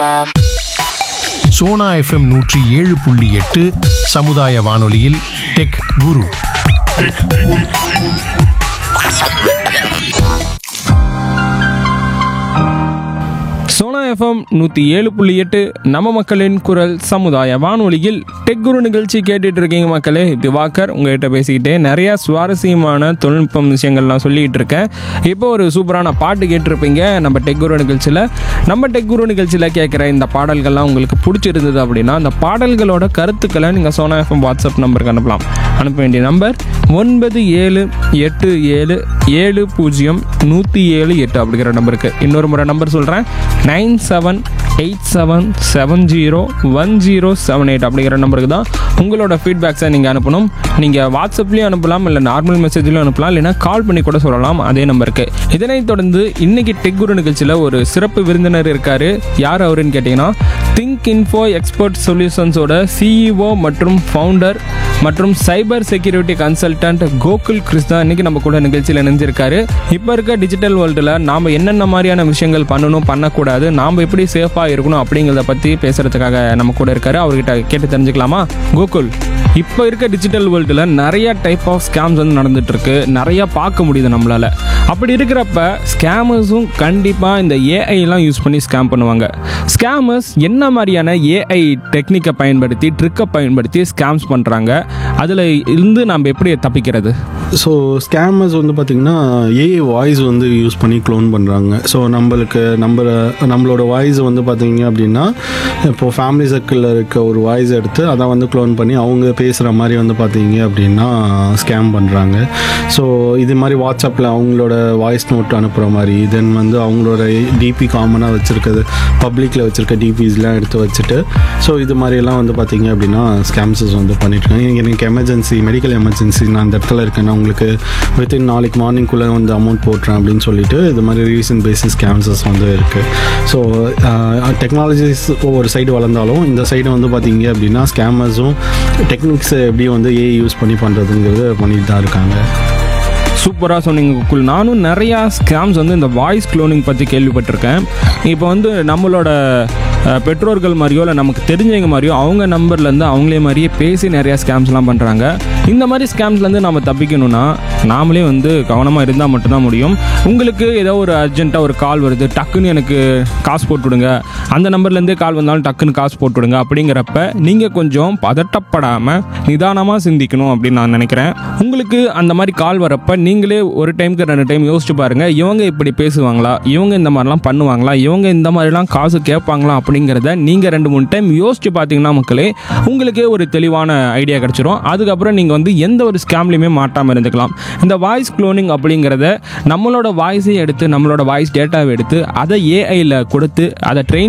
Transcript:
Sona FM நூற்றி ஏழு புள்ளி எட்டு சமுதாய வானொலியில் டெக் குரு சோனா எஃப்எம் நூற்றி ஏழு புள்ளி எட்டு நம்ம மக்களின் குரல் சமுதாய வானொலியில் டெக் குரு நிகழ்ச்சி கேட்டுட்டு இருக்கீங்க மக்களே திவாகர் உங்ககிட்ட பேசிக்கிட்டே நிறைய சுவாரஸ்யமான தொழில்நுட்பம் விஷயங்கள்லாம் சொல்லிட்டு இருக்கேன் இப்போ ஒரு சூப்பரான பாட்டு கேட்டிருப்பீங்க நம்ம டெக் குரு நிகழ்ச்சியில் நம்ம டெக் குரு நிகழ்ச்சியில் கேட்குற இந்த பாடல்கள்லாம் உங்களுக்கு பிடிச்சிருந்தது அப்படின்னா அந்த பாடல்களோட கருத்துக்களை நீங்கள் சோனா எஃப்எம் வாட்ஸ்அப் நம்பருக்கு அனுப்பலாம் அனுப்ப வேண்டிய நம்பர் ஒன்பது ஏழு எட்டு ஏழு ஏழு பூஜ்ஜியம் நூற்றி ஏழு எட்டு அப்படிங்கிற நம்பருக்கு இன்னொரு முறை நம்பர் சொல்கிறேன் nine seven eight seven seven zero one zero seven eight அப்படிங்கிற நம்பருக்கு தான் உங்களோட ஃபீட்பேக்ஸை நீங்கள் அனுப்பணும் நீங்கள் வாட்ஸ்அப்லேயும் அனுப்பலாம் இல்லை நார்மல் மெசேஜ்லையும் அனுப்பலாம் இல்லைனா கால் பண்ணி கூட சொல்லலாம் அதே நம்பருக்கு இதனைத் தொடர்ந்து இன்னைக்கு டெக் குரு நிகழ்ச்சியில் ஒரு சிறப்பு விருந்தினர் இருக்காரு யார் அவருன்னு கேட்டிங்கன்னா திங்க் இன்ஃபோ எக்ஸ்பர்ட் சொல்யூஷன்ஸோட சிஇஓ மற்றும் ஃபவுண்டர் மற்றும் cyber security consultant Gokul Krishna இன்னைக்கு நம்ம கூட நிகழ்ச்சியில் இணைஞ்சிருக்காரு இப்போ இருக்க டிஜிட்டல் வேர்ல்டில் நாம் என்னென்ன மாதிரியான விஷயங்கள் பண்ணணும் பண்ணக்கூடாது நாம் எப்படி சேஃபாக இருக்கணும் அப்படிங்கிறத பற்றி பேசுகிறதுக்காக நம்ம கூட இருக்காரு அவர்கிட்ட கேட்டு தெரிஞ்சுக்கலாமா கோகுல் இப்போ இருக்க டிஜிட்டல் வேர்ல்டில் நிறைய டைப் ஆஃப் ஸ்கேம்ஸ் வந்து நடந்துட்டு இருக்கு நிறைய பார்க்க முடியுது நம்மளால அப்படி இருக்கிறப்ப ஸ்கேமர்ஸும் கண்டிப்பாக இந்த ஏஐலாம் யூஸ் பண்ணி ஸ்கேம் பண்ணுவாங்க ஸ்கேமர்ஸ் என்ன மாதிரியான ஏஐ டெக்னிக்கை பயன்படுத்தி ட்ரிக்கை பயன்படுத்தி ஸ்கேம்ஸ் பண்ணுறாங்க அதில் இருந்து நம்ம எப்படி தப்பிக்கிறது ஸோ ஸ்கேமர்ஸ் வந்து பார்த்திங்கன்னா ஏஐ வாய்ஸ் வந்து யூஸ் பண்ணி க்ளோன் பண்ணுறாங்க ஸோ நம்மளுக்கு நம்ம நம்மளோட வாய்ஸ் வந்து பார்த்தீங்க அப்படின்னா இப்போது ஃபேமிலி சர்க்கிளில் இருக்க ஒரு வாய்ஸ் எடுத்து அதை வந்து க்ளோன் பண்ணி அவங்க பேசுகிற மாதிரி வந்து பார்த்தீங்க அப்படின்னா ஸ்கேம் பண்ணுறாங்க ஸோ இது மாதிரி வாட்ஸ்அப்பில் அவங்களோட வாய்ஸ் நோட் அனுப்புகிற மாதிரி தென் வந்து அவங்களோட டிபி காமனாக வச்சுருக்கிறது பப்ளிக்கில் வச்சுருக்க டிபிஸ்லாம் எடுத்து வச்சுட்டு ஸோ இது மாதிரியெல்லாம் வந்து பார்த்தீங்க அப்படின்னா ஸ்கேம்ஸஸ் வந்து பண்ணிட்டுருக்காங்க எனக்கு எமர்ஜென்சி மெடிக்கல் எமர்ஜென்சி நான் அந்த இடத்துல இருக்கேன் நான் உங்களுக்கு வித்தின் நாளைக்கு மார்னிங்குள்ளே வந்து அமௌண்ட் போட்டுறேன் அப்படின்னு சொல்லிட்டு இது மாதிரி ரீசன் பேசிஸ் ஸ்கேம்ஸஸ் வந்து இருக்குது ஸோ டெக்னாலஜிஸ் ஒவ்வொரு சைடு வளர்ந்தாலும் இந்த சைடு வந்து பார்த்தீங்க அப்படின்னா ஸ்கேமர்ஸும் டெக்னிக்ஸ் எப்படி வந்து ஏஐ யூஸ் பண்ணி பண்ணுறதுங்கிறது பண்ணிட்டு தான் இருக்காங்க சூப்பராக சொன்னீங்க குக்குல் நானும் நிறையா ஸ்கேம்ஸ் வந்து இந்த வாய்ஸ் க்ளோனிங் பற்றி கேள்விப்பட்டிருக்கேன் இப்போ வந்து நம்மளோட அஹ், பெற்றோர்கள் மாதிரியோ இல்லை நமக்கு தெரிஞ்சவங்க மாதிரியோ அவங்க நம்பர்லேருந்து அவங்களே மாதிரியே பேசி நிறையா ஸ்கேம்ஸ்லாம் பண்ணுறாங்க இந்த மாதிரி ஸ்கேம்ஸ்லேருந்து நம்ம தப்பிக்கணும்னா நாமளே வந்து கவனமாக இருந்தால் மட்டும்தான் முடியும் உங்களுக்கு ஏதோ ஒரு அர்ஜென்ட்டாக ஒரு கால் வருது டக்குன்னு எனக்கு காசு போட்டு விடுங்க அந்த நம்பர்லேருந்தே கால் வந்தாலும் டக்குன்னு காசு போட்டு விடுங்க அப்படிங்கிறப்ப நீங்கள் கொஞ்சம் பதட்டப்படாமல் நிதானமாக சிந்திக்கணும் அப்படின்னு நான் நினைக்கிறேன் உங்களுக்கு அந்த மாதிரி கால் வரப்ப நீங்களே ஒரு டைமுக்கு ரெண்டு டைம் யோசிச்சு பாருங்க இவங்க இப்படி பேசுவாங்களா இவங்க இந்த மாதிரிலாம் பண்ணுவாங்களா இவங்க இந்த மாதிரிலாம் காசு கேட்பாங்களா அப்படிங்கிறத நீங்கள் ரெண்டு மூணு டைம் யோசிச்சு பார்த்தீங்கன்னா மக்களே உங்களுக்கே ஒரு தெளிவான ஐடியா கிடச்சிரும் அதுக்கப்புறம் நீங்கள் வந்து எந்த ஒரு ஸ்கேம்லையுமே மாட்டாமல் இருந்துக்கலாம் இந்த வாய்ஸ் க்ளோனிங் அப்படிங்கிறத நம்மளோட வாய்ஸை எடுத்து நம்மளோட வாய்ஸ் டேட்டாவை எடுத்து அதை ஏஐயில் கொடுத்து அதை ட்ரெயின்